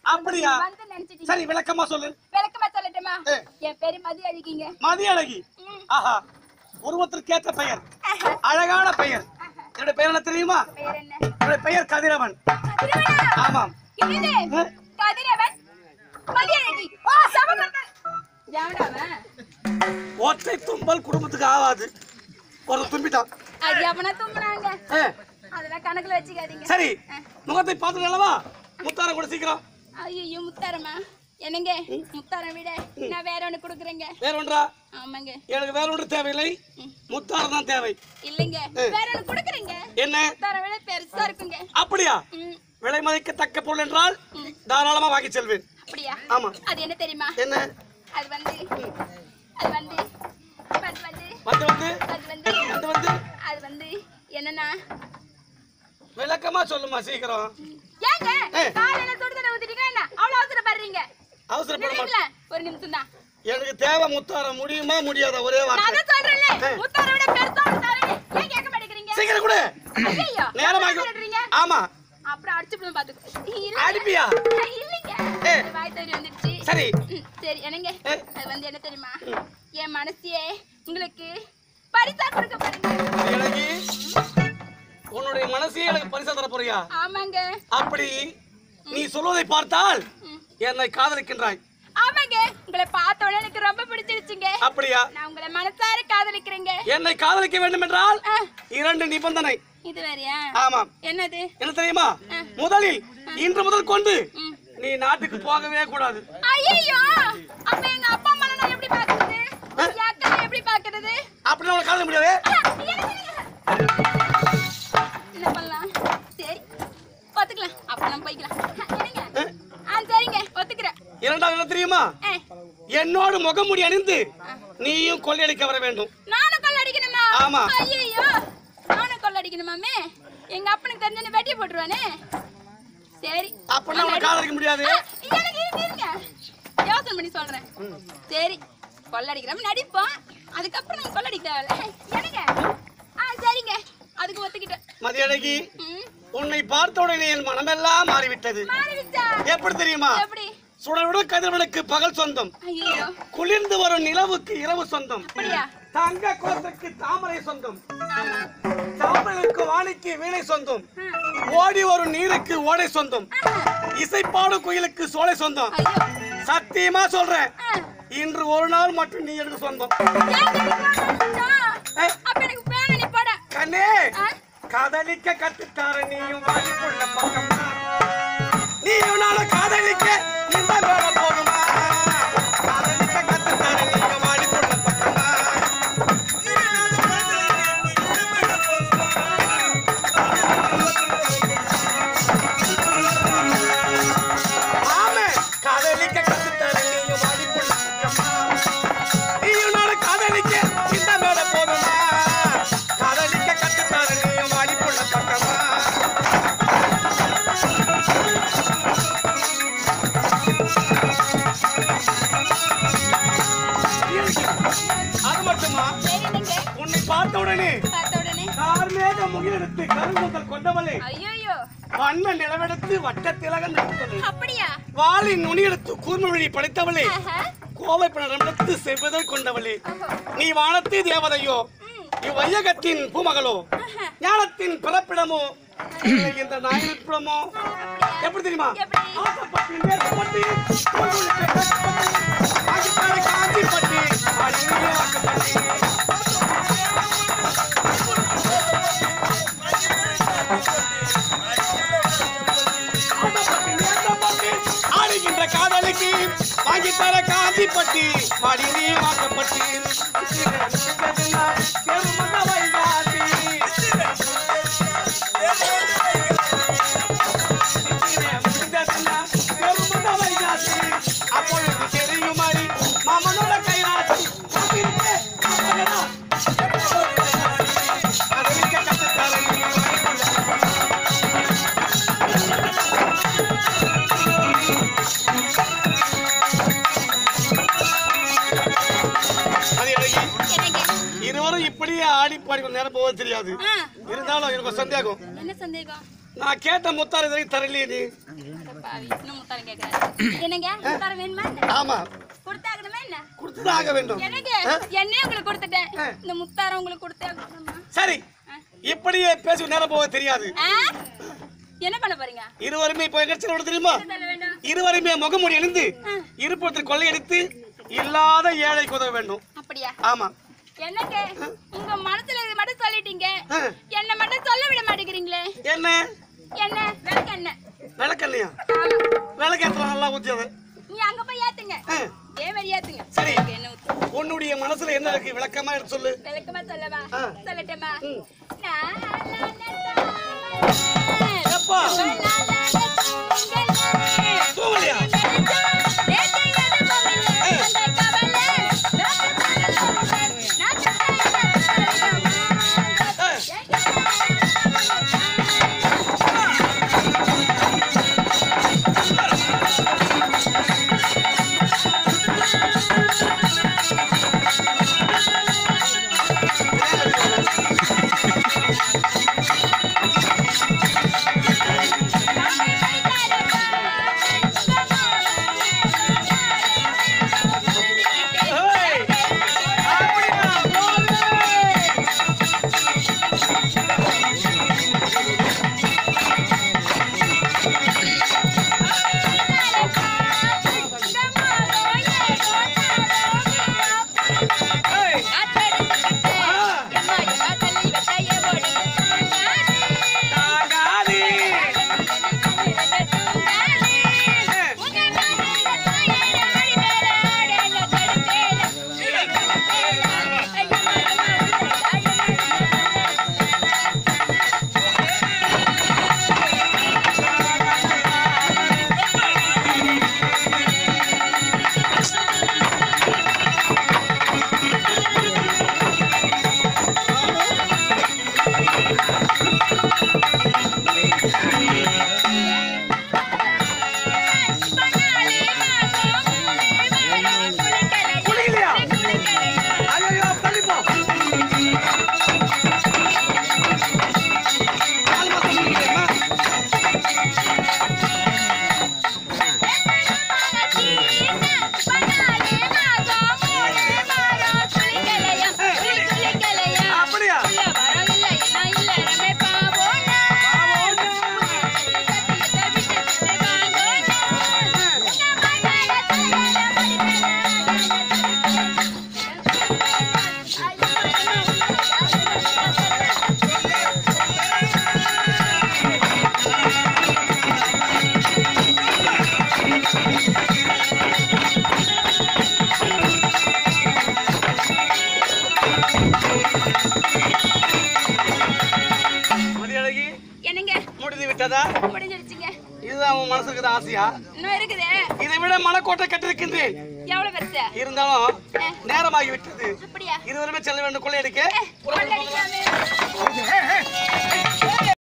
அப்படியா வந்து நினைச்சிட்டீங்க சரி விளக்கமா சொல்லு விளக்கமா சொல்லட்டுமா ஏ. என் பேரு மதி அழிக்கிங்க மதி அழகி ம். ஆஹா உருவத்திற்கேற்ற பெயர் அழகான பெயர் என்னுடைய பெயர் என்ன தெரியுமா பேர் என்ன என்னுடைய பெயர் கதிரவன் கதிரவனா? ஆமாம் என்னது ஆ. கதிரவன் மதி அழகி ஓ சமமர்கள் ஜாவடாவன் ஒற்றை தும்பல் குடும்பத்துக்கு ஆகாது ஒரு தும்பிட்டான் அது எவனா தும்புனாங்க ஏ, அதெல்லாம் கணக்குல வச்சுக்காதீங்க சரி முகத்தை பார்த்து அல்லவா முத்தாரம் கூட சீக்கிரம் ஐயோ முத்தாரமா என்னங்க முத்தாரம் விட நான் வேற ஒண்ணு குடுக்குறேங்க வேற ஒன்றா ஆமாங்க எனக்கு வேற ஒன்று தேவையில்லை முத்தாரம் தான் தேவை இல்லைங்க வேற ஒண்ணு குடுக்குறேங்க என்ன முத்தாரம் விட பெருசா இருக்குங்க அப்படியா ம், விலை மதிக்கத்தக்க பொருள் என்றால் தாராளமா வாங்கி செல்வேன் அப்படியா ஆமா அது என்ன தெரியுமா என்ன அது வந்து அது வந்து அது வந்து வந்து வந்து அது வந்து வந்து வந்து அது வந்து என்னன்னா விளக்கமா சொல்லுமா சீக்கிரம் ஏங்க ஏ. காலையில சுடுதண்ணி ஊத்திட்டீங்க என்ன அவ்வளவு அவசரப்படுறீங்க அவசரப்பட மாட்டேன் நினைக்கல ஒரு நிமிஷம் தான் எனக்கு தேவை முத்தாரம் முடியுமா முடியாதா ஒரே நான் வார்த்தை தான் சொல்றேன்ல ஏ. முத்தாரை விட பெருசா ஒண்ணு தரேன் ஏன் கேட்க மாட்டேங்கிறீங்க சீக்கிரம் கொடு ஐயையோ, நேரமாகி சொல்றீங்க ஆமா அப்புறம் அடிச்சு விடுவேன் பாத்துக்கோ இல்ல. அடிப்பியா இல்லைங்க ஏ. வாய் தவறி வந்துடுச்சு சரி ம், சரி என்னங்க ஏ. அது வந்து என்ன தெரியுமா என் மனசையே உங்களுக்கு பரிசா கொடுக்க பாருங்க எனக்கு உன்னுடைய மனசையே எனக்கு பரிசா தர போறியா ஆமாங்க அப்படி நீ சொல்வதை பார்த்தால் என்னை காதலிக்கின்றாய் ஆமாங்க உங்களை பார்த்த உடனே எனக்கு ரொம்ப பிடிச்சிருச்சுங்க அப்படியா நான் உங்களை மனசார காதலிக்கிறேங்க என்னை காதலிக்க வேண்டும் என்றால் ஆ, இரண்டு நிபந்தனை இது வேறயா ஆமாம் என்னது என்ன தெரியுமா முதலில் இன்று முதல் கொண்டு ம். நீ நாட்டுக்கு போகவே கூடாது ஐயோ அப்ப எங்க அப்பா அம்மா நான் எப்படி பாக்குறது என் அக்கா எப்படி பாக்குறது அப்படின்னு உனக்கு காதலிக்க முடியாது என்ன பண்ணலாம் சரி ஒத்துக்கலாம் அப்ப நம்ம போய்க்கலாம் என்னங்க ஆ சரிங்க ஒத்துக்கிறேன் இரண்டாவது என்ன தெரியுமா ஆ, என்னோடு முகமுடி அணிந்து நீயும் கொள்ளையடிக்க வர வேண்டும் நானும் கொள்ளடிக்கணுமா ஆமா. ஐயோ நானும் கொள்ளடிக்கணுமாமே எங்க அப்பனுக்கு தெரிஞ்சு வெட்டி போட்டுருவானே சரி அப்படின்னா உனக்கு காதலிக்க முடியாது ஆ, எனக்கு இருங்க, இருங்க யோசனை பண்ணி சொல்றேன் சரி கொள்ளடிக்கிறோம் நடிப்போம் அதுக்கப்புறம் நம்ம கொள்ளடிக்க தேவையில்ல எனக்கு ஆ சரிங்க அதுக்கு ஒத்துக்கிட்டேன் மதியழகி ம் உன்னை பார்த்த உடனே என் மனமெல்லாம் மாறிவிட்டது மாறிடுச்சா எப்படி தெரியுமா எப்படி சுடருடன் கதிரவனுக்கு பகல் சொந்தம் ஐயோ குளிர்ந்து வரும் நிலவுக்கு இரவு சொந்தம் அப்படியா தங்க கோத்துக்கு தாமரை சொந்தம் ஆமா சாம்பலுக்கு வாணிக்கு வீணை சொந்தம் ஆ. ஓடி வரும் நீருக்கு ஓடை சொந்தம் இசைப்பாடும் குயிலுக்கு சோலை சொந்தம் ஐயோ சத்தியமா சொல்றேன் ஆ. இன்று ஒரு நாள் மட்டும் நீ எனக்கு சொந்தம் ஏன் தெரியுமா? ஏய். அப்ப எனக்கு வேணும் நீ போட கண்ணே ஆ? காதலிக்க கத்துத்தார நீயும் வாடிக்குள்ள பக்கம் நீயும் நானும் காதலிக்க இந்த மேல போகுமா காதலிக்க கத்துத்தார நீயும் வாடிக்குள்ள பக்கமா ஆமே காதலிக்க கத்துத்தார நீயும் வாடிக்குள்ள பக்கமா நீயும் நானும் காதலிக்க இந்த மேல போகுமா காதலிக்க கத்துத்தார நீயும் வாடிக்குள்ள பக்கமா அது மட்டுமா சரி நீங்க உன்னை பார்த்த உடனே பார்த்த உடனே கார்மேக முகிலெடுத்து கருங்குந்தல் கொண்டவளே ஐயோ வண்ண நிலவெடுத்து வட்ட திலகம் நிறுத்தவளே அப்படியா வாளின் நுனி எடுத்து கூர்ம வழி படைத்தவளே ஆஹா. கோவை பிணரெடுத்து செவ்விதழ் கொண்டவளே ஓஹோ. நீ வானத்து தேவதையோ இவ்வையகத்தின் பூமகளோ ஞானத்தின் பிறப்பிடமோ இல்லை இந்த நாயனிடமோ எப்படி தெரியுமா எப்படி? ஆசைப்பட்டு நேசப்பட்டு, கோவிலுக்கு கட்டப்பட்டு, ஆகித்தாரை காஞ்சிப்பட்டு, அடிமையே ஆக்கப்பட்டு. ஆசைப்பட்டு நேசப்பட்டு, ஆடுகின்ற காதலுக்கு வாங்கித்தர காஞ்சிப்பட்டு மடிநீ வாக்கப்பட்டு பெருமந்த வைகாசி பெருமந்த வைகாசி அப்பொழுது தெரியுமாறி மாமனோட கைராசி காத்திருப்பே, காப்பகனா. காதலிக்க கற்றுத்தரேன் நீ வாய்ப்புள்ள அது எனக்கு என்னங்க இருவரும் இப்படியே ஆடி பாடி கொஞ்ச நேரம் போவது தெரியாது ஆ, இருந்தாலும் எனக்கு ஒரு சந்தேகம் என்ன சந்தேகம் நான் கேட்ட முத்தார் இது வரைக்கும் தரலையே நீ பாவி இன்னும் முத்தாரம் கேக்குறாரு என்னங்க முத்தாரம் வேணுமா என்ன? ஆமா கொடுத்தாகணுமா என்ன கொடுத்துதான் ஆக வேண்டும் என்னங்க என்னையும் உங்களுக்கு கொடுத்துட்டேன் இந்த முத்தாரம் உங்களுக்கு கொடுத்தே ஆகணுமா? சரி இப்படியே பேசும் நேரம் போக தெரியாது ஆ? என்ன பண்ண போறீங்க இருவருமே இப்போ எங்க செல்ல தெரியுமா என்ன சொல்ல வேண்டும் இருவருமே முகமூடி அணிந்து இருப்பத்தில் கொள்ளையடித்து இல்லாத ஏழைக்கு உதவ வேண்டும் அப்படியா ஆமா என்னங்க உங்க மனசுல இது மட்டும் சொல்லிட்டீங்க ஆ. என்ன மட்டும் சொல்ல விட மாட்டேங்கிறீங்களே என்ன என்ன விளக்கு என்ன விளக்கல்லையா ஆமா விளக்கு ஏற்றலாம் நல்லா ஊத்தியது நீ அங்க போய் ஏத்துங்க ஆ. இதே மாதிரி ஏத்துங்க சரி. எனக்கு என்ன ஊத்து உன்னுடைய மனசுல என்ன இருக்கு விளக்கமா எடுத்து சொல்லு விளக்கமா சொல்லவா ஆ. சொல்லட்டுமா ம். எப்பா எப்பா தூங்கலையா ஏய், அப்படியா? போடு. ஏய், தாங்காதே. குளிக்கலையா? ஐயையோ, தள்ளி போ. கால் மாசம் குளிக்கலையாம்மா? அப்படியா? மதியழகி, என்னங்க முடிந்து விட்டதா முடிஞ்சிருச்சுங்க இதுதான் உன் மனசுக்கு இருக்கிற ஆசையா இன்னும் இருக்குது இதை விட மனக்கோட்டை கட்டிருக்கின்றேன் எவ்வளவு பெருசு இருந்தாலும் நேரமாகி விட்டது அப்படியா இருவருமே செல்ல வேண்டும் கொள்ளையடிக்க கொள்ளடிக்காம